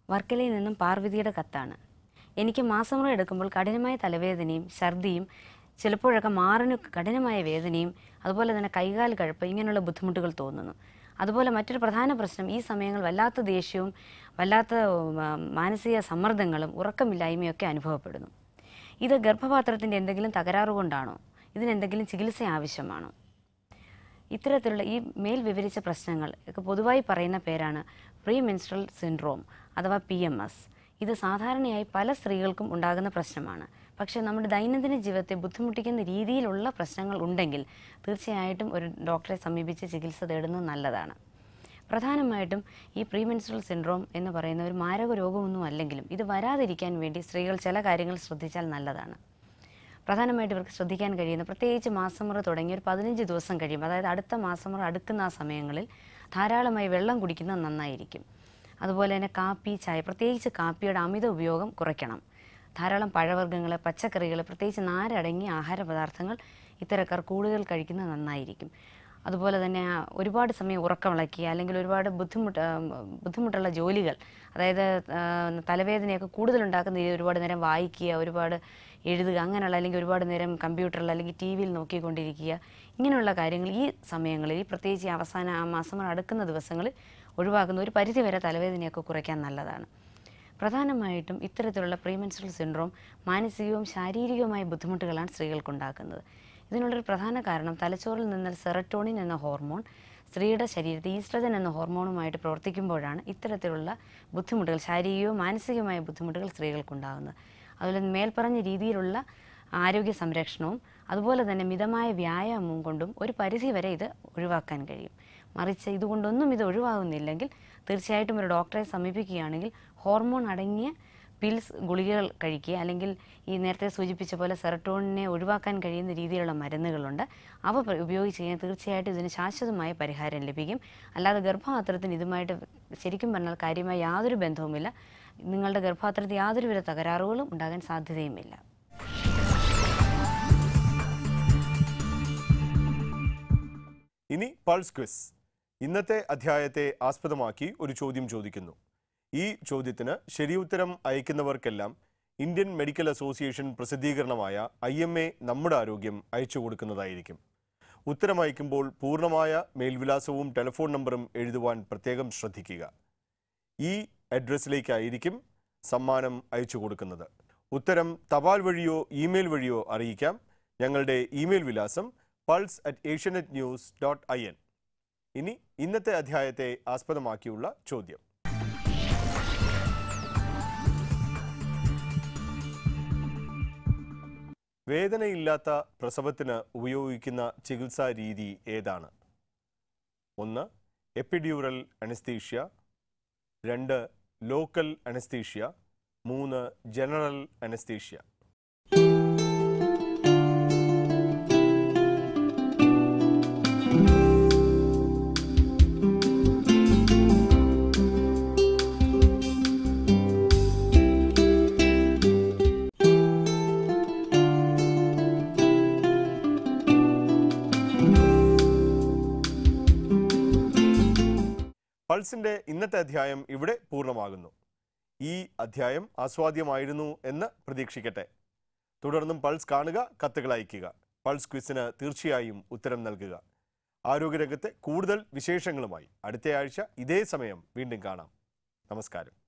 വർക്കലയിൽ നിന്നും പാർവതിയുടെ കത്താണ് എനിക്ക് മാസമുറ എടുക്കുമ്പോൾ കഠിനമായ തലവേദനയും ഛർദിയും ചിലപ്പോഴൊക്കെ മാറിന് കഠിനമായ വേദനയും അതുപോലെ തന്നെ കൈകാൽ കഴപ്പ് ഇങ്ങനെയുള്ള ബുദ്ധിമുട്ടുകൾ തോന്നുന്നു അതുപോലെ മറ്റൊരു പ്രധാന പ്രശ്നം ഈ സമയങ്ങൾ വല്ലാത്ത ദേഷ്യവും വല്ലാത്ത ഉം, ആ, മാനസിക സമ്മർദ്ദങ്ങളും ഉറക്കമില്ലായ്മയൊക്കെ അനുഭവപ്പെടുന്നു ഇത് ഗർഭപാത്രത്തിൻ്റെ എന്തെങ്കിലും തകരാറ് കൊണ്ടാണോ ഇതിനെന്തെങ്കിലും ചികിത്സ ആവശ്യമാണോ ഇത്തരത്തിലുള്ള ഈ മേൽ വിവരിച്ച പ്രശ്നങ്ങൾ ഒക്കെ പൊതുവായി പറയുന്ന പേരാണ് പ്രീ മെൻസ്ട്രൽ സിൻഡ്രോം അഥവാ പി എം എസ് ഇത് സാധാരണയായി പല സ്ത്രീകൾക്കും ഉണ്ടാകുന്ന പ്രശ്നമാണ് പക്ഷേ നമ്മുടെ ദൈനംദിന ജീവിതത്തെ ബുദ്ധിമുട്ടിക്കുന്ന രീതിയിലുള്ള പ്രശ്നങ്ങൾ ഉണ്ടെങ്കിൽ തീർച്ചയായിട്ടും ഒരു ഡോക്ടറെ സമീപിച്ച് ചികിത്സ തേടുന്നത് നല്ലതാണ് പ്രധാനമായിട്ടും ഈ പ്രീമെൻസ്ട്രൽ സിൻഡ്രോം എന്ന് പറയുന്ന ഒരു മാരക രോഗമൊന്നും അല്ലെങ്കിലും ഇത് വരാതിരിക്കാൻ വേണ്ടി സ്ത്രീകൾ ചില കാര്യങ്ങൾ ശ്രദ്ധിച്ചാൽ നല്ലതാണ് പ്രധാനമായിട്ട് ഇവർക്ക് ശ്രദ്ധിക്കാൻ കഴിയുന്ന പ്രത്യേകിച്ച് മാസമുറ തുടങ്ങി ഒരു പതിനഞ്ച് ദിവസം കഴിയുമ്പോൾ അതായത് അടുത്ത മാസമുറ അടുക്കുന്ന ആ സമയങ്ങളിൽ ധാരാളമായി വെള്ളം കുടിക്കുന്നത് നന്നായിരിക്കും അതുപോലെ തന്നെ കാപ്പി ചായ പ്രത്യേകിച്ച് കാപ്പിയുടെ അമിത ഉപയോഗം കുറയ്ക്കണം ധാരാളം പഴവർഗ്ഗങ്ങൾ പച്ചക്കറികൾ പ്രത്യേകിച്ച് നാരടങ്ങിയ ആഹാര പദാർത്ഥങ്ങൾ ഇത്തരക്കാർ കൂടുതൽ കഴിക്കുന്നത് നന്നായിരിക്കും അതുപോലെ തന്നെ ആ, ഒരുപാട് സമയം ഉറക്കമിളക്കുക അല്ലെങ്കിൽ ഒരുപാട് ബുദ്ധിമുട്ട് ആ, ബുദ്ധിമുട്ടുള്ള ജോലികൾ അതായത് ആ, തലവേദനയൊക്കെ കൂടുതലുണ്ടാക്കുന്ന രീതിയിൽ ഒരുപാട് നേരം വായിക്കുക ഒരുപാട് എഴുതുക അങ്ങനെയുള്ള അല്ലെങ്കിൽ ഒരുപാട് നേരം കമ്പ്യൂട്ടറിൽ അല്ലെങ്കിൽ ടി വിയിൽ നോക്കിക്കൊണ്ടിരിക്കുക ഇങ്ങനെയുള്ള കാര്യങ്ങൾ ഈ സമയങ്ങളിൽ ഈ പ്രത്യേകിച്ച് ഈ അവസാന ആ മാസം അടുക്കുന്ന ദിവസങ്ങളിൽ ഒഴിവാക്കുന്ന ഒരു പരിധിവരെ തലവേദനയൊക്കെ കുറയ്ക്കാൻ നല്ലതാണ് പ്രധാനമായിട്ടും ഇത്തരത്തിലുള്ള പ്രീമെൻസ്ട്രൽ സിൻഡ്രോം മാനസികവും ശാരീരികവുമായ ബുദ്ധിമുട്ടുകളാണ് സ്ത്രീകൾക്കുണ്ടാക്കുന്നത് ഇതിനുള്ളൊരു പ്രധാന കാരണം തലച്ചോറിൽ നിന്ന് സെറട്ടോണിൻ എന്ന ഹോർമോൺ സ്ത്രീയുടെ ശരീരത്തിൽ ഈസ്ട്രജൻ എന്ന ഹോർമോണുമായിട്ട് പ്രവർത്തിക്കുമ്പോഴാണ് ഇത്തരത്തിലുള്ള ബുദ്ധിമുട്ടുകൾ ശാരീരികവും മാനസികവുമായ ബുദ്ധിമുട്ടുകൾ സ്ത്രീകൾക്കുണ്ടാകുന്നത് അതുപോലെ മേൽപ്പറഞ്ഞ രീതിയിലുള്ള ആരോഗ്യ സംരക്ഷണവും അതുപോലെ തന്നെ മിതമായ വ്യായാമവും കൊണ്ടും ഒരു പരിധി വരെ ഇത് ഒഴിവാക്കാൻ കഴിയും മറിച്ച് ഇതുകൊണ്ടൊന്നും ഇത് ഒഴിവാകുന്നില്ലെങ്കിൽ തീർച്ചയായിട്ടും ഒരു ഡോക്ടറെ സമീപിക്കുകയാണെങ്കിൽ ഹോർമോൺ അടങ്ങിയ പിൽസ് ഗുളികകൾ കഴിക്കുക അല്ലെങ്കിൽ ഈ നേരത്തെ സൂചിപ്പിച്ച പോലെ സെറട്ടോണിനെ ഒഴിവാക്കാൻ കഴിയുന്ന രീതിയിലുള്ള മരുന്നുകളുണ്ട് അവ പ്ര- ഉപയോഗിച്ച് കഴിഞ്ഞാൽ തീർച്ചയായിട്ടും ഇതിന് ശാശ്വതമായ പരിഹാരം ലഭിക്കും അല്ലാതെ ഗർഭപാത്രത്തിന് ഇതുമായിട്ട് ശരിക്കും പറഞ്ഞാൽ കാര്യമായ യാതൊരു ബന്ധവുമില്ല നിങ്ങളുടെ ഗർഭപാത്രത്തിൽ യാതൊരുവിധ തകരാറുകളും ഉണ്ടാകാൻ സാധ്യതയുമില്ല ഇനി പൾസ് ക്വിസ് ഇന്നത്തെ അധ്യായത്തെ ആസ്പദമാക്കി ഒരു ചോദ്യം ചോദിക്കുന്നു ഈ ചോദ്യത്തിന് ശരിയുത്തരം അയക്കുന്നവർക്കെല്ലാം ഇന്ത്യൻ മെഡിക്കൽ അസോസിയേഷൻ പ്രസിദ്ധീകരണമായ ഐ എം എ നമ്മുടെ ആരോഗ്യം അയച്ചു കൊടുക്കുന്നതായിരിക്കും ഉത്തരം അയക്കുമ്പോൾ പൂർണ്ണമായ മേൽവിലാസവും ടെലിഫോൺ നമ്പറും എഴുതുവാൻ പ്രത്യേകം ശ്രദ്ധിക്കുക ഈ അഡ്രസ്സിലേക്കായിരിക്കും സമ്മാനം അയച്ചു കൊടുക്കുന്നത് ഉത്തരം തപാൽ വഴിയോ ഇമെയിൽ വഴിയോ അറിയിക്കാം ഞങ്ങളുടെ ഇമെയിൽ വിലാസം pulse at Asianet news dot I N ഇനി ഇന്നത്തെ അധ്യായത്തെ ആസ്പദമാക്കിയുള്ള ചോദ്യം വേദനയില്ലാത്ത പ്രസവത്തിന് ഉപയോഗിക്കുന്ന ചികിത്സാ രീതി ഏതാണ് ഒന്ന് എപ്പിഡ്യൂറൽ അനസ്തീഷ്യ രണ്ട് ലോക്കൽ അനസ്തീഷ്യ മൂന്ന് ജനറൽ അനസ്തീഷ്യ പൾസിന്റെ ഇന്നത്തെ അധ്യായം ഇവിടെ പൂർണ്ണമാകുന്നു ഈ അധ്യായം ആസ്വാദ്യമായിരുന്നു എന്ന് പ്രതീക്ഷിക്കട്ടെ തുടർന്നും പൾസ് കാണുക കത്തുകൾ അയയ്ക്കുക പൾസ് ക്വിസിന് തീർച്ചയായും ഉത്തരം നൽകുക ആരോഗ്യരംഗത്തെ കൂടുതൽ വിശേഷങ്ങളുമായി അടുത്തയാഴ്ച ഇതേ സമയം വീണ്ടും കാണാം നമസ്കാരം